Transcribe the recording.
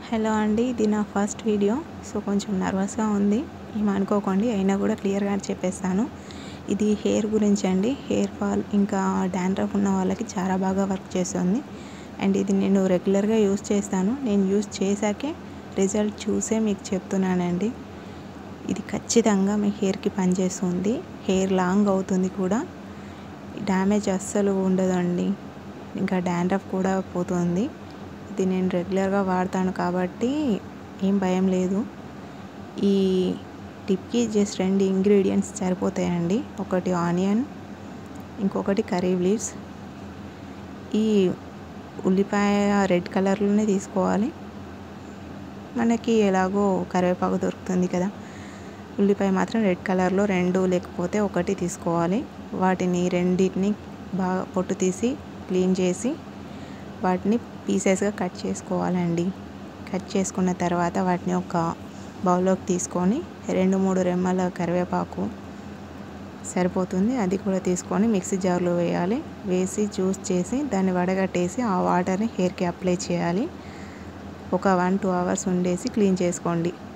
hello అండి ఇది నా ఫస్ట్ వీడియో సో కొంచెం నర్వస్గా ఉంది ఏమనుకోకండి అయినా కూడా క్లియర్గా చెప్పేస్తాను ఇది హెయిర్ గురించి అండి హెయిర్ ఫాల్ ఇంకా డాండ్రఫ్ ఉన్న వాళ్ళకి చాలా బాగా వర్క్ చేస్తుంది అండ్ ఇది నేను రెగ్యులర్గా యూస్ చేస్తాను నేను యూస్ చేశాకే రిజల్ట్ చూసే మీకు చెప్తున్నానండి ఇది ఖచ్చితంగా మీ హెయిర్కి పనిచేస్తుంది హెయిర్ లాంగ్ అవుతుంది కూడా డ్యామేజ్ అస్సలు ఉండదండి ఇంకా డాండ్రఫ్ కూడా పోతుంది ఇది నేను రెగ్యులర్గా వాడతాను కాబట్టి ఏం భయం లేదు ఈ టిప్కి జస్ట్ రెండు ఇంగ్రీడియంట్స్ సరిపోతాయండి ఒకటి ఆనియన్ ఇంకొకటి కర్రీ లీవ్స్ ఈ ఉల్లిపాయ రెడ్ కలర్లోనే తీసుకోవాలి మనకి ఎలాగో కరివేపాకు దొరుకుతుంది కదా ఉల్లిపాయ మాత్రం రెడ్ కలర్లో రెండు లేకపోతే ఒకటి తీసుకోవాలి వాటిని రెండింటిని బాగా పొట్టు తీసి క్లీన్ చేసి వాటిని పీసెస్గా కట్ చేసుకోవాలండి కట్ చేసుకున్న తర్వాత వాటిని ఒక బౌల్లోకి తీసుకొని రెండు మూడు రెమ్మల కరివేపాకు సరిపోతుంది అది కూడా తీసుకొని మిక్సీ జార్లో వేయాలి వేసి జ్యూస్ చేసి దాన్ని వడగట్టేసి ఆ వాటర్ని హెయిర్కి అప్లై చేయాలి ఒక వన్ టూ అవర్స్ ఉండేసి క్లీన్ చేసుకోండి